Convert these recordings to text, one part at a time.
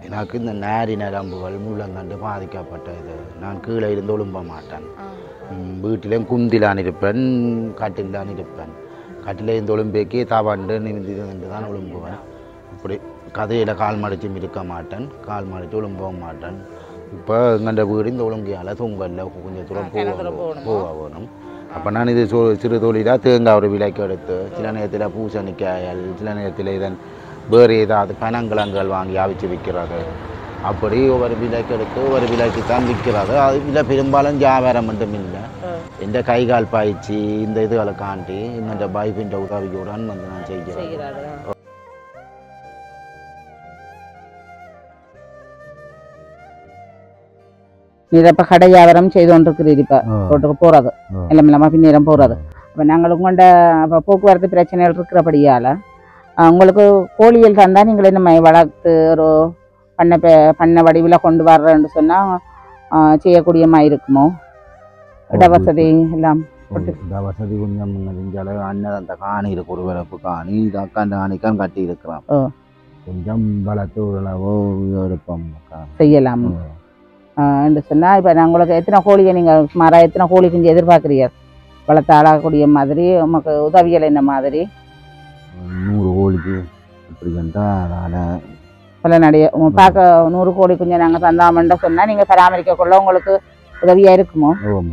எனக்கு இந்த நாரி நரம்புகள் முள்ளங்கண்டு பாதிக்கப்பட்டது நான் கீழே இருந்து ஒழும்ப மாட்டேன் ம், வீட்டிலேயும் குந்திலான் இருப்பேன் கட்டிலான் இருப்பேன் கட்டில இருந்து ஒழும்பேக்கி தாவாண்டு நிமிந்து நின்று தான் ஒழும்புவேன் இப்படி கதையில் கால் மடிச்சும் இருக்க மாட்டேன் கால் மடித்து ஒழும்பவும் மாட்டேன் இப்போ எங்கள்ட வீடு இந்த ஒழுங்கையால் தொங்கல்ல கொஞ்சம் தூரம் போக போக வேணும் அப்போ நான் இது சொ சிறு தொழிலாக தேங்காய் ஒரு விலைக்கு எடுத்து சில நேரத்தில் பூசணிக்காயல் சில நேரத்தில் இதன் வேறு ஏதாவது பனங்கிழங்குகள் வாங்கி அவிச்சு விற்கிறது அப்படி ஒவ்வொரு விலைக்கு எடுத்து ஒவ்வொரு விலைக்கு தான் விற்கிறது அது இதில் பெரும்பாலும் வியாபாரம் மட்டும் இல்லை இந்த கை கால் பாய்ச்சி இந்த இதுகளை காண்டி இந்த பைப்பின் உதவியுடன் வந்து நான் செய்கிறேன் செய்கிறாரு நீர் இப்ப கடை வியாபாரம் செய்து கொண்டிருக்கிறீர் இப்ப ரோட்டுக்கு போறது ஆ. எல்லாம் இல்லாம பின்னேரம் போறது அப்ப நாங்கள் உங்கள்ட அப்ப போக்குவரத்து பிரச்சனைகள் இருக்கிறபடியால ஆ, உங்களுக்கு கோழிகள் தந்தா நீங்கள் இந்த மாதிரி வளர்த்து ஒரு பண்ண பெ- பண்ண வடிவில் கொண்டு வர்றேன்னு சொன்னா ஆ, செய்யக்கூடிய மாதிரி இருக்குமோ இட வசதி எல்லாம் இந்த வசதி கொஞ்சம் நெஞ்சால அண்ணன் அந்த காணி இருக்கு ஒரு விளப்பு காணி இது அக்காண்ட காணிக்கான் கட்டி இருக்கிறான் ஓ. கொஞ்சம் வளர்த்து ஓரளவோ எடுப்போம் அக்கா. செய்யலாம் ஓ. என்று சொன்னா இப்ப நான் உங்களுக்கு எத்தனை கோழியை நீங்க சுமாரா எத்தனை கோழி குஞ்சு எதிர்பார்க்குறீங்க வளர்த்து ஆளாகக்கூடிய மாதிரி உமக்கு உதவிகள் என்ன மாதிரி நூறு கோழிக்கு அப்படி கண்டால் அதனால் பல நடைய உங்க பார்க்க நூறு கோழி குஞ்சு நாங்க தந்தாமன்ற சொன்னா நீங்க பராமரிக்க கொள்ள உங்களுக்கு உதவியா இருக்குமோ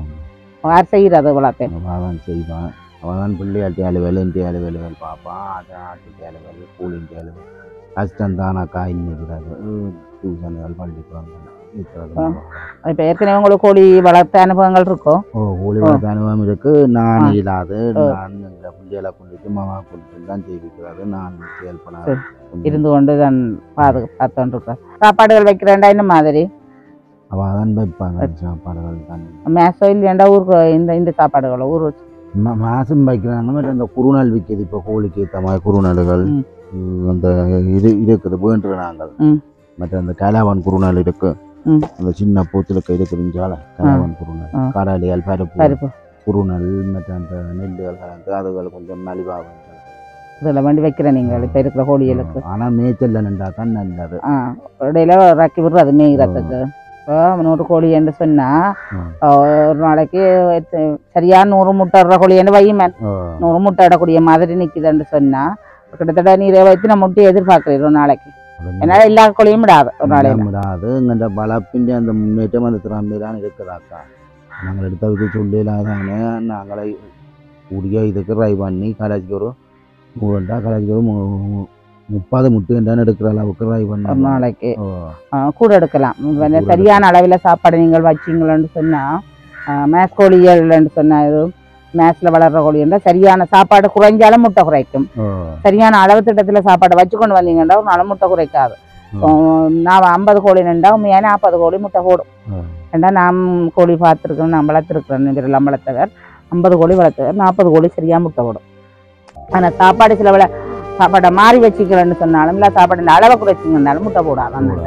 யார் செய்யறது வளர்த்து அவன் செய்வான் அவன் தான் பிள்ளையாட்டி அலுவல் இன்ட்டி அலுவல் பார்ப்பான் அதை ஆட்டுக்கு அலுவல் கூலின்ட்டி அலுவல் கஷ்டம் தானாக்கா இன்னைக்கு டியூஷன்கள் பள்ளிக்கூடம் இருக்கிறது இப்ப ஏற்கனவே உங்களுக்கு கோழி வளர்த்த அனுபவங்கள் இருக்கோ ஓ கோழி வளர்த்த அனுபவம் இருக்கு நான் இல்லாது நான் இந்த பிள்ளைகளை கொண்டுட்டு மாமா கொண்டு தான் செய்திருக்கிறது நான் செயல் பண்ண இருந்து கொண்டு தான் பாது பார்த்தோன்னு இருக்கேன் சாப்பாடுகள் வைக்கிறேன்டா என்ன மாதிரி அவள் தான் வைப்பாங்க சாப்பாடுகள் தான் மேசோ இல்லையாண்டா ஊருக்கு இந்த இந்த சாப்பாடுகளோ ஊர் வச்சு ம- மாசம் வைக்கிறாங்க மற்ற அந்த குறுநாள் விற்கிது இப்போ கோழிக்கு ஏற்ற மாதிரி குறுநாடுகள் ம். ம், அந்த இது இருக்குது வேண்டு நாங்கள் ம். மற்ற அந்த கலாவன் குறுநாள் இருக்கு ம். அந்த சின்ன பூத்துலுக்கு இருக்குதுஞ்சால கலாவன் குறுநாள் ஆ. காடாலியால் பருப்பு பருப்பு குறுநல் மற்ற அந்த நெல்லுகள் கலந்து அதுகள் கொஞ்சம் மலிவாகும் இதில் வேண்டி வைக்கிறேன் நீங்கள் இப்போ இருக்கிற கோழிகளுக்கு ஆனால் மேய்ச்சல்ல நின்றா தான் நல்லது ஆ இடையில ரக்கி விடுறது மேய்கிறதுக்கு இப்போ நூறு கோழி என்று சொன்னால் ம். ஒரு நாளைக்கு எத்த- சரியா நூறு முட்டை இடுற கோழின்னு வையுமேன் ஓ, நூறு முட்டை இடக்கூடிய மாதிரி நிற்குதுன்னு சொன்னால் கிட்டத்தட்ட நீர் எத்தனை முட்டை எதிர்பார்க்குறீர் ஒரு நாளைக்கு அது என்னால் எல்லா கோழியும் விடாது ஒரு நாளைக்கு விடாது எங்கள்ட வளர்ப்பிൻ്റെ அந்த முன்னேற்றம் அந்த திறமையிலான இருக்குதாக்கா நாங்கள் எடுத்த விட்டு சொல்லிடாதானே நாங்களே கூடிய இதுக்கு ட்ரை பண்ணி கடைசிக்கு ஒரு நூறுண்டா கடைசிக்கு ஒரு மு- மு- முப்பது முட்டைண்டான்னு எடுக்கிற அளவுக்கு ட்ரை ஒரு பண்ணி நாளைக்கு ஓ, ஆ, கூட எடுக்கலாம் இப்ப இந்த கூட சரியான அளவில் சாப்பாடு நீங்கள் வச்சிங்களன்னு சொன்னால் மேஸ் கோழிகள்னு சொன்னால் இது மேஸில் வளர்கிற கோழின்னா சரியான சாப்பாடு குறைஞ்சாலும் முட்டை குறைக்கும் ஓ, சரியான அளவு திட்டத்தில் சாப்பாடு வச்சு கொண்டு வந்தீங்கன்னா ஒரு நாள் முட்டை குறைக்காது ம். உம், நான் ஐம்பது கோழி நின்றா உண்மையாக நாற்பது கோழி முட்டை போடும் ம். ஏண்டா நான் கோழி பார்த்துருக்கேன் நான் வளர்த்துருக்கிறேன் விரலாம் வளர்த்தவர் ஐம்பது கோழி வளர்த்தவர் நாற்பது கோழி சரியாக முட்டை போடும் ஆனால் சாப்பாடு சில விட சாப்பாடை மாறி வச்சுக்கிறேன்னு சொன்னாலும் இல்லை சாப்பாடு அளவை குறைச்சிங்கன்னாலும் முட்டை போடாது அந்த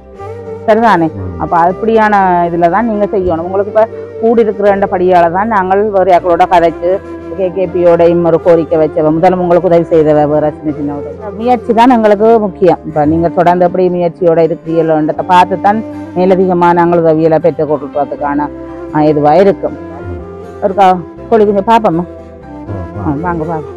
சரிதானே ம். அப்போ அப்படியான இதில் தான் நீங்கள் செய்யணும் உங்களுக்கு இப்போ கூடி இருக்கிற படியால் தான் நாங்கள் வேறு யாக்களோட கதைச்சு கேகேபியோடையும் ஒரு கோரிக்கை வச்சவ முதல்ல உங்களுக்கு உதவி செய்தவ வேறு சின்ன சின்ன உதவி முயற்சி தான் எங்களுக்கு முக்கியம் இப்போ நீங்கள் தொடர்ந்து எப்படி முயற்சியோட இருக்கிறீங்களோன்றதை பார்த்து தான் மேலதிகமாக நாங்கள் உதவியில் பெற்றுக் கொடுக்கறதுக்கான இதுவாக இருக்கும் ஒரு கா- கோழி கொஞ்சம் பார்ப்போம்மா ஓ, ஆ, வாங்க வாங்க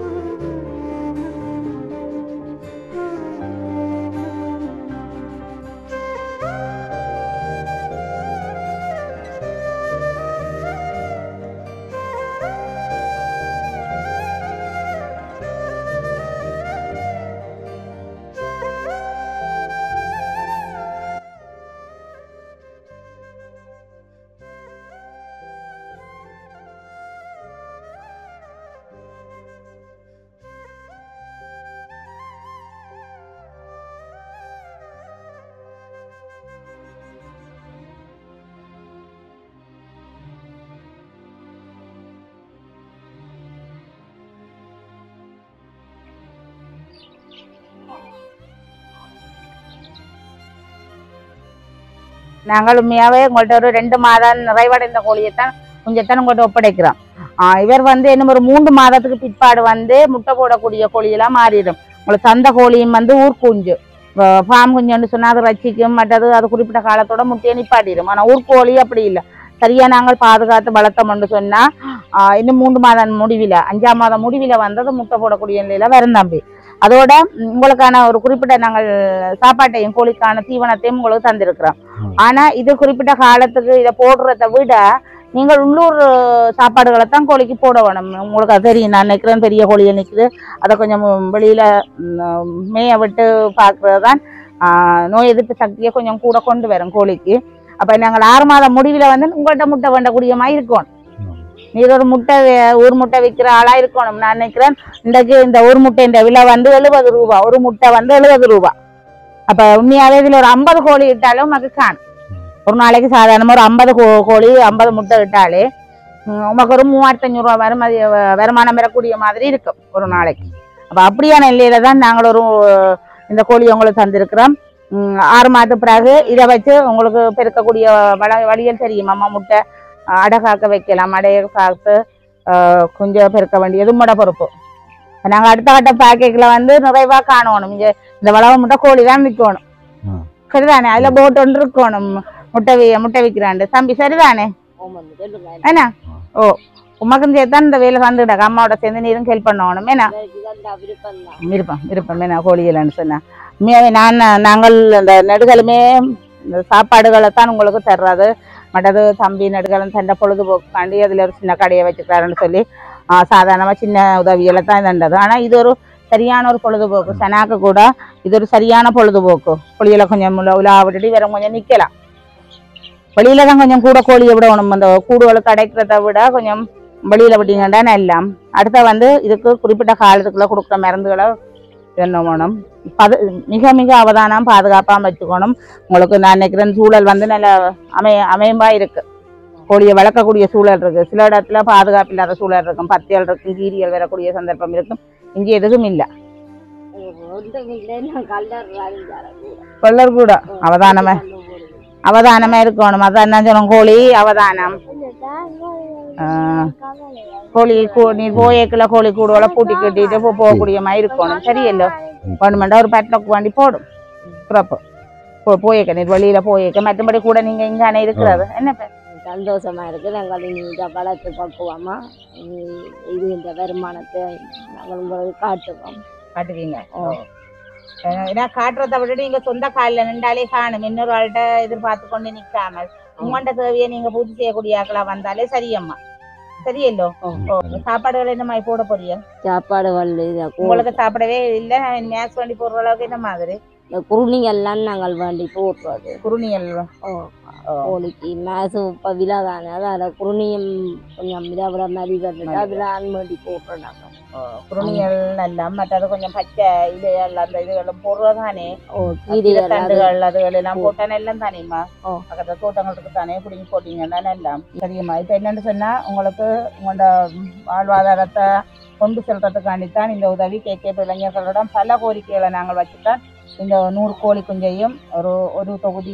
நாங்கள் உண்மையாகவே உங்கள்கிட்ட ஒரு ரெண்டு மாதம் நிறைவடைந்த கோழியைத்தான் கொஞ்சத்தான் உங்கள்கிட்ட ஒப்படைக்கிறோம் ஆ, இவர் வந்து இன்னும் ஒரு மூன்று மாதத்துக்கு பிற்பாடு வந்து முட்டை போடக்கூடிய கோழியெல்லாம் மாறிடும் உங்களுக்கு சந்த கோழியும் வந்து ஊர்கூஞ்சு ஃபார்ம் குஞ்சுன்னு சொன்னால் அது ரச்சிக்கும் மற்றது அது குறிப்பிட்ட காலத்தோட முட்டையை நிப்பாட்டிடும் ஆனால் ஊர்கோழி அப்படி இல்லை சரியா நாங்கள் பாதுகாத்து வளர்த்தோம்னு சொன்னால் இன்னும் மூன்று மாதம் முடிவில் அஞ்சாம் மாதம் முடிவில் வந்தது முட்டை போடக்கூடிய நிலையில வரும் தம்பி அதோட ம், உங்களுக்கான ஒரு குறிப்பிட்ட நாங்கள் சாப்பாட்டையும் கோழிக்கான தீவனத்தையும் உங்களுக்கு தந்திருக்கிறோம் ம். ஆனா இது குறிப்பிட்ட காலத்துக்கு இதை போடுறதை விட நீங்கள் உள்ளூர் சாப்பாடுகளை தான் கோழிக்கு போட வேணும் உங்களுக்கு அது தெரியும் நான் நினைக்கிறேன் பெரிய கோழியை நிற்குது அதை கொஞ்சம் வெளியில ம், மேய விட்டு பார்க்கறது தான் ஆஹ், நோய் எதிர்ப்பு சக்தியை கொஞ்சம் கூட கொண்டு வரும் கோழிக்கு அப்ப நாங்கள் ஆறு மாதம் முடிவில் வந்து உங்கள்கிட்ட முட்டை வேண்டக்கூடிய மாதிரி இருக்கும் நீர் ஒரு முட்டை வே- ஒரு முட்டை விற்கிற ஆளா இருக்கணும் நான் நினைக்கிறேன் இன்றைக்கு இந்த ஒரு முட்டை இந்த விலை வந்து எழுபது ரூபா ஒரு முட்டை வந்து எழுபது ரூபா அப்ப உண்மையாவே இதுல ஒரு ஐம்பது கோழி இட்டாலும் உமக்கு காணும் ஒரு நாளைக்கு சாதாரணமா ஒரு ஐம்பது கோழி ஐம்பது முட்டை இட்டாலே உம், உமக்கு ஒரு மூவாயிரத்தி அஞ்சூறு ரூபா வரும வருமானம் பெறக்கூடிய மாதிரி இருக்கும் ஒரு நாளைக்கு அப்ப அப்படியான நிலையில தான் நாங்கள் ஒரு இந்த கோழி உங்களுக்கு தந்திருக்கிறோம் உம், ஆறு மாதத்து பிறகு இதை வச்சு உங்களுக்கு பெருக்கக்கூடிய வள வழிகள் தெரியும் அம்மா முட்டை அஹ், அடை காக்க வைக்கலாம் அடையை காத்து அஹ், கொஞ்சம் பெருக்க வேண்டியது உம்மோட பொறுப்பு நாங்கள் அடுத்த கட்ட பேக்கேஜில் வந்து நிறைவா காணணும் இங்கே இந்த வளவ முட்டை கோழி தான் விற்கணும் ம். சரிதானே அதில் போட் ஒன்று இருக்கணும் முட்டை வி முட்டை விற்கிறாண்டு தம்பி சரிதானே என்ன ஓ உமக்கும் சேர்த்து தான் இந்த வேலை வந்துட்டாங்க அம்மாவோட சேர்ந்து நீரும் ஹெல்ப் பண்ணணும் என்ன விருப்பம் விருப்பம் என்ன கோழிகள்னு சொன்னா உண்மையாவே நான் நாங்கள் இந்த நெடுகளுமே இந்த சாப்பாடுகளை தான் உங்களுக்கு தர்றது மற்றது தம்பி நெடுகளும் சண்டை பொழுதுபோக்காண்டி அதில் ஒரு சின்ன கடையை வச்சுக்கிறாருன்னு சொல்லி சாதாரணமாக சின்ன உதவிகளை தான் தண்டது ஆனால் இது ஒரு சரியான ஒரு பொழுதுபோக்கு சனாக்கு கூட இது ஒரு சரியான பொழுதுபோக்கு கோழிகளை கொஞ்சம் உலா உலா விட்டுட்டு வேற கொஞ்சம் நிற்கலாம் வெளியில தான் கொஞ்சம் கூட கோழியை விடணும் அந்த கூடுகளுக்கு அடைக்கிறத விட கொஞ்சம் வெளியில விட்டீங்கன்னா எல்லாம் அடுத்த வந்து இதுக்கு குறிப்பிட்ட காலத்துக்குள்ள கொடுக்குற மருந்துகளை என்ன வேணும் பது மிக மிக அவதானம் பாதுகாப்பாக வச்சுக்கணும் உங்களுக்கு நான் நினைக்கிறேன் சூழல் வந்து நல்ல அமைய அமையம்பா இருக்கு கோழியை வளர்க்கக்கூடிய சூழல் இருக்கு சில இடத்துல பாதுகாப்பு இல்லாத சூழல் இருக்கும் பத்தியல் இருக்கும் கீரியல் வரக்கூடிய சந்தர்ப்பம் இருக்கும் இங்கே எதுவும் இல்லை கொள்ளர் கூட அவதானமே அவதானமா இருக்கணும் அதான் என்ன சொல்லணும் கோழி அவதானம் ஆஹ், கோழி கூ- நீ போயக்குள்ள கோழி கூடுவல பூட்டி கட்டிட்டு போ- போகக்கூடிய மாதிரி இருக்கணும் சரியല്ലോ வேணுமெண்டா ஒரு பேட்லாக் வேண்டி போடும் சிறப்பு போ போயக்க நீர் வெளியில போயக்க மற்றபடி கூட நீங்க இங்கானே இருக்கிறது என்ன பேர் சந்தோஷமா இருக்கு நாங்கள் இனி இதை வளர்த்து பக்குவமா இனி இது இந்த வருமானத்தை நாங்கள் உங்களுக்கு காட்டுவோம் காட்டுவீங்க ஓ. ஏன்னா- ஏன்னா காட்டுறதை விட நீங்க சொந்த காலில் நின்றாலே காணும் இன்னொரு ஆள்கிட்ட எதிர்பார்த்து கொண்டு நிக்காமல் உங்கள்கிட்ட தேவையை நீங்க பூர்த்தி செய்யக்கூடிய ஆக்களா வந்தாலே சரியம்மா சரியல்லோ ஓ. ஓ, சாப்பாடுகள் என்ன மாதிரி போட போறியா சாப்பாடு வள்ளி இதை கூ- உங்களுக்கு சாப்பிடவே இல்லை மேக்ஸ் வண்டி போடுற அளவுக்கு என்ன மாதிரி இந்த குருணிகள்லாம் நாங்கள் வேண்டி போடுறது குருணியல் ஓ கோழிக்கு மேசு இப்போ விழா தானே அதில் குருணியும் கொஞ்சம் விழா விட மாதிரி வந்துட்டு அதில் அன்மேண்டி போடுறோம் நாங்கள் குருணியல் எல்லாம் மற்றது கொஞ்சம் பச்சை இலைகள் அந்த இதுகளும் போடுறதானே ஓ கீரைகள் அது தண்டுகள் அதுகள் எல்லாம் போட்டானே எல்லாம் தானேம்மா ஓ. பக்கத்துல தோட்டங்களுக்கு தானே பிடிங்கி போட்டீங்கன்னா எல்லாம் சரிம்மா இப்போ என்னன்னு சொன்னா உங்களுக்கு உங்களோட வாழ்வாதாரத்தை கொண்டு செல்றதுக்காண்டித்தான் இந்த உதவி கே கே இளைஞர்களிடம் பல கோரிக்கைகளை நாங்கள் வச்சுதான் இந்த நூறு கோழி குஞ்சையும் ஒரு ஒரு தொகுதி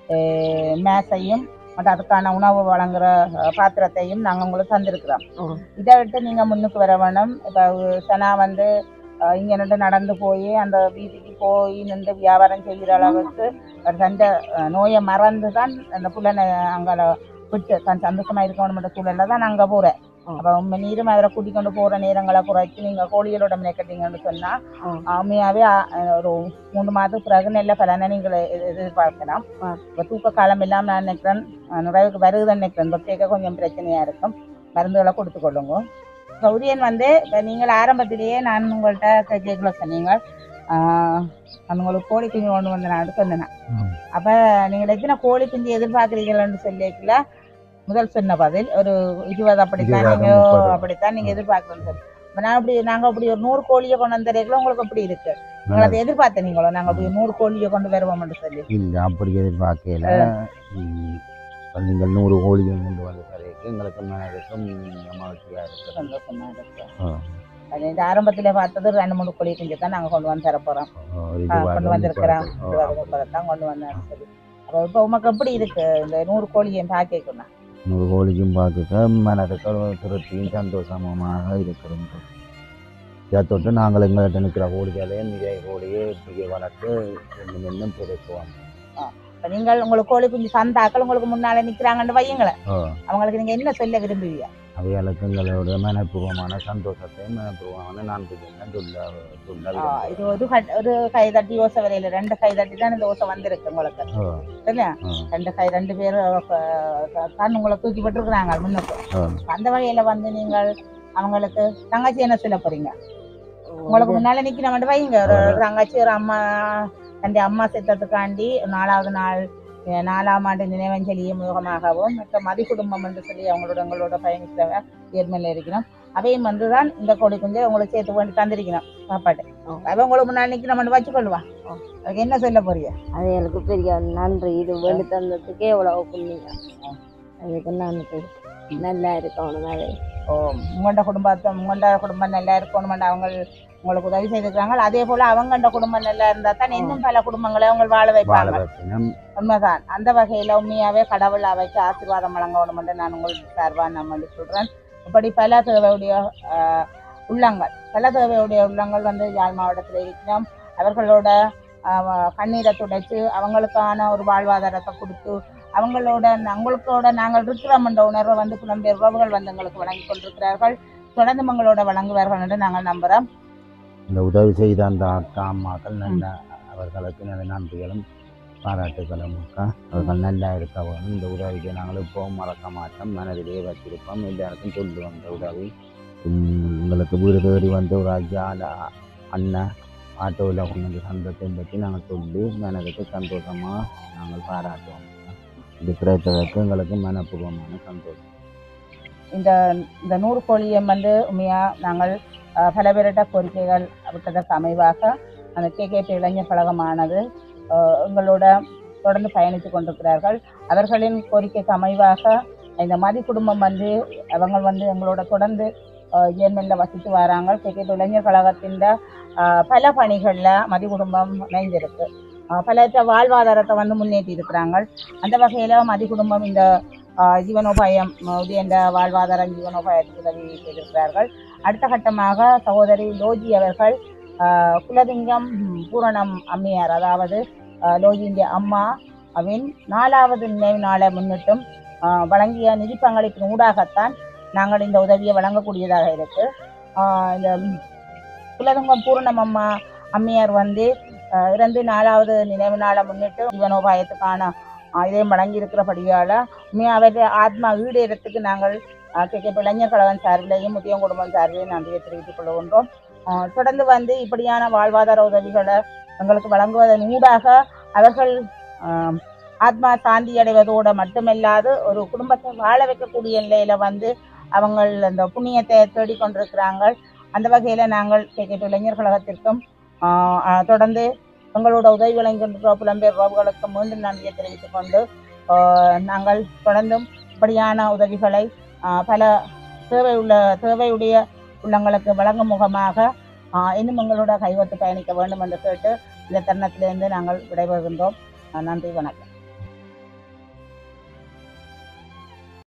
அஹ், மேசையும் மற்றும் அதுக்கான உணவு வழங்குற அஹ், பாத்திரத்தையும் நாங்கள் உங்களுக்கு தந்திருக்கிறோம் ஓ. இதை விட்டு நீங்கள் முன்னுக்கு வர வேணும் இப்போ சனா வந்து அஹ், இங்க நின்று நடந்து போய் அந்த வீதிக்கு போய் நின்று வியாபாரம் செய்கிற அளவுக்கு ஒரு தந்த அஹ், நோயை மறந்து தான் அந்த புள்ளனை அங்கே விட்டு தான் சந்தோஷமா இருக்கணும்ன்ற சூழல்ல தான் நான் அங்கே போகிறேன் ஆ. அப்போ உங்க நீரும் அதில் கூட்டிக் கொண்டு போகிற நேரங்களை குறைச்சி நீங்கள் கோழிகளோட மெனக்கட்டீங்கன்னு சொன்னால் ஆ. உண்மையாகவே ஒரு மூணு மாதத்துக்கு பிறகு நல்ல பலனை நீங்கள் எ- எதிர்பார்க்கலாம் ஆ. இப்போ தூக்க காலம் எல்லாம் நான் நினைக்கிறேன் அஹ், நிறைவுக்கு வருதுன்னு நினைக்கிறேன் தொட்டைக்க கொஞ்சம் பிரச்சனையாக இருக்கும் மருந்துகளை கொடுத்து கொள்ளுங்க சௌரியன் வந்து இப்போ நீங்கள் ஆரம்பத்திலேயே நான் உங்கள்கிட்ட கேட்கல சொன்னீங்க ஆஹ், நான் உங்களுக்கு கோழி குஞ்சு கொண்டு வந்து நான் சொன்னேன் ம். அப்போ நீங்கள் எத்தனை கோழி குஞ்சு எதிர்பார்க்குறீங்கன்னு சொல்லிக்கல முதல் சொன்ன பதில் ஒரு இருபது அப்படித்தான் இருபது, நீங்க முப்பது. அப்படித்தான் நீங்க எதிர்பார்க்கணும் சொல்லி இப்ப நான் அப்படி நாங்க அப்படி ஒரு நூறு கோழியை கொண்டு வந்தீங்களோ உங்களுக்கு அப்படி இருக்கு நீங்கள் அதை எதிர்பார்த்த நீங்களோ நாங்க அப்படி ஒரு நூறு கோழியை கொண்டு வருவோம்னு சொல்லி இல்லை அப்படி எதிர்பார்க்கல ம், நீங்கள் நூறு கோழிகள் கொண்டு வந்து தரைக்கு எங்களுக்கு மனதுக்கும் மகிழ்ச்சியாக இருக்குது சந்தோஷமா இருக்கு ஆ. அது இந்த ஆரம்பத்துல பார்த்தது ரெண்டு மூணு கோழி குஞ்சு தான் நாங்க கொண்டு வந்து தர போறோம் ஒரு ஆ, இதுவாக கொண்டு வந்திருக்கிறோம் ஓ, இருபது முப்பது தான் கொண்டு வந்தேன் சொல்லி அப்போ இப்போ உமக்கு எப்படி இருக்கு இந்த நூறு கோழியை பாக்கணும் நூறு கோழிக்கும் பார்த்துக்க மனதுக்கு ஒரு திருப்தியும் சந்தோஷமாக இருக்கிறோம் இதை தொட்டு நாங்கள் எங்கள்கிட்ட நிற்கிற கோழிகளையும் மிக கோழியை மிக வளர்த்து இன்னும் இன்னும் பெருக்குவோம் இப்ப நீங்கள் உங்களுக்கு கோழி குஞ்சு சந்தாக்கள் உங்களுக்கு முன்னால நிக்கிறாங்கன்னு வையுங்களேன் ஓ அவங்களுக்கு நீங்க என்ன சொல்ல விரும்புவீங்க அவைகளுக்கு எங்களோட மனப்பூர்வமான சந்தோஷத்தையும் மனப்பூர்வமான நன்றிகளையும் சொல்ல சொல்ல ஆ, விரும்புகிறேன். இது ஒரு கட்- ஒரு கை தட்டி ஓசை வரையில ரெண்டு கை தட்டி தான் இந்த ஓசை வந்திருக்கு உங்களுக்கு ஓ சரியா ஆ. ரெண்டு கை ரெண்டு பேர் தான் உங்களை தூக்கி போட்டுருக்குறாங்க முன்னுக்கு ஆ. அந்த வகையில வந்து நீங்கள் அவங்களுக்கு தங்கச்சி என்ன சொல்ல போறீங்க உங்களுக்கு முன்னால நிக்கணும் வைங்க ஒரு ஒரு தங்கச்சி ஒரு அம்மா தந்தை அம்மா செத்ததுக்காண்டி நாலாவது நாள் அஹ், நாலாம் ஆண்டு நினைவஞ்சலியும் முகமாகவும் மற்ற மதி குடும்பம் என்று சொல்லி அவங்களோட எங்களோட பயணிக்கிறவ ஏர்மையில இருக்கணும் அவையும் வந்துதான் இந்த கோழி குஞ்சை உங்களுக்கு சேர்த்து வேண்டி தந்திருக்கணும் சாப்பாடு ஆ. அவன் உங்களுக்கு முன்னாடி நிக்கணும் வச்சுக்கொள்வா ஆ. அதுக்கு என்ன சொல்ல போறீங்க அது எனக்கு பெரிய நன்றி இது வெளி தந்ததுக்கே எவ்வளவு புண்ணியம் அதுக்கு நன்றி நல்லா இருக்கணும் அது ஓ உங்களோட குடும்பத்தை உங்களோட குடும்பம் நல்லா இருக்கணுமெண்டு அவங்க உங்களுக்கு உதவி செய்திருக்காங்க அதே போல அவங்கண்ட குடும்பம் நல்லா இருந்தா தான் இன்னும் பல குடும்பங்களை அவங்க வாழ வாழ வைப்பாங்க வைப்பினும் உண்மைதான் அந்த வகையில உண்மையாவே கடவுள் அவைக்கு ஆசீர்வாதம் வழங்கணும் என்று நான் உங்களுக்கு சார்பா நான் வந்து சொல்றேன் இப்படி பல தேவையுடைய ஆஹ், உள்ளங்கள் பல தேவையுடைய உள்ளங்கள் வந்து யாழ் மாவட்டத்தில் இருக்கிறோம் அவர்களோட ஆஹ், கண்ணீரை துடைச்சு அவங்களுக்கான ஒரு வாழ்வாதாரத்தை கொடுத்து அவங்களோட அவங்களுக்கோட நாங்கள் இருக்கிறோம் என்ற உணர்வை வந்து புலம்பெயர் உறவுகள் வந்து எங்களுக்கு வழங்கி கொண்டிருக்கிறார்கள் தொடர்ந்து எங்களோட வழங்குவார்கள் என்று நாங்கள் நம்புறோம் இந்த உதவி செய்த அந்த அக்கா அம்மாக்கள் நல்ல அவர்களுக்கு நல்ல நன்றிகளும் பாராட்டுகளும் அக்கா அவர்கள் நல்லா இருக்க வேணும் இந்த உதவிக்கு நாங்கள் இப்போவும் மறக்க மாட்டோம் மனதிலே வச்சிருப்போம் எல்லாருக்கும் சொல்லுவோம் இந்த உதவி உம், உங்களுக்கு வீடு தேடி வந்து ஒரு ஐயா அல்ல அண்ணன் ஆட்டோவில் கொண்டு வந்து சந்தத்தை பற்றி நாங்கள் சொல்லி மனதுக்கு சந்தோஷமாக நாங்கள் பாராட்டுவோம் இது கிடைத்ததற்கு எங்களுக்கு மனப்பூர்வமான சந்தோஷம் இந்த இந்த நூறு கோழியம் வந்து உண்மையாக நாங்கள் அஹ், பல பேரிட்ட கோரிக்கைகள் விட்டதற்கு அமைவாக அந்த கேகேபி இளைஞர் கழகமானது அஹ், எங்களோட தொடர்ந்து பயணித்து கொண்டிருக்கிறார்கள் அவர்களின் கோரிக்கைக்கு அமைவாக இந்த மதி குடும்பம் வந்து அவங்க வந்து எங்களோட தொடர்ந்து இயன்மெல்ல வசித்து வராங்க கேகேபி இளைஞர் கழகத்தின் அஹ், பல பணிகளில் மதி குடும்பம் இணைந்திருக்கு அஹ், பலற்ற வாழ்வாதாரத்தை வந்து முன்னேற்றி இருக்கிறாங்க அந்த வகையில் மதி குடும்பம் இந்த ஆஹ் ஜீவனோபாயம் உதய என்ற வாழ்வாதாரம் ஜீவனோபாயத்துக்கு உதவி செய்திருக்கிறார்கள் அடுத்த கட்டமாக சகோதரி லோஜி அவர்கள் ஆஹ் குலலிங்கம் ம், பூரணம் அம்மையார் அதாவது ஆஹ் லோஜியின் அம்மா அவின் நாலாவது நினைவு நாளை முன்னிட்டும் ஆஹ் வழங்கிய நிதி பங்களிப்பின் ஊடாகத்தான் நாங்கள் இந்த உதவியை வழங்கக்கூடியதாக இருக்கு ஆஹ் இந்த ம், குலலிங்கம் பூரணம் அம்மா அம்மையார் வந்து ஆஹ் இறந்து நாலாவது நினைவு நாளை முன்னிட்டு ஜீவனோபாயத்துக்கான ஆஹ் இதையும் வழங்கி இருக்கிறபடியால் உண்மையாகவே ஆத்மா ஈடேறத்துக்கு நாங்கள் கேட்க இளைஞர் கழகம் சார்பிலையும் முதியோர் குடும்பம் சார்பிலையும் நன்றியை தெரிவித்துக் கொள்கின்றோம் ஆஹ் தொடர்ந்து வந்து இப்படியான வாழ்வாதார உதவிகளை எங்களுக்கு வழங்குவதன் ஊடாக அவர்கள் ஆஹ் ஆத்மா சாந்தி அடைவதோடு மட்டுமல்லாது ஒரு குடும்பத்தை வாழ வைக்கக்கூடிய நிலையில வந்து அவங்க அந்த புண்ணியத்தை தேடிக்கொண்டிருக்கிறாங்க அந்த வகையில் நாங்கள் கேட்க இளைஞர் கழகத்திற்கும் ஆஹ் ஆஹ் தொடர்ந்து எங்களோட உதவி வழங்குகின்ற புலம்பெயர் உறவுகளுக்கு மீண்டும் நன்றியை தெரிவித்துக் கொண்டு ஆஹ் நாங்கள் தொடர்ந்தும் இப்படியான உதவிகளை ஆஹ் பல தேவை உள்ள தேவையுடைய உள்ளங்களுக்கு வழங்கும் முகமாக ஆஹ் இன்னும் எங்களோட கைவத்து பயணிக்க வேண்டும் என்று கேட்டு இந்த தருணத்திலிருந்து நாங்கள் விடைபெறுகின்றோம் ஆஹ் நன்றி வணக்கம்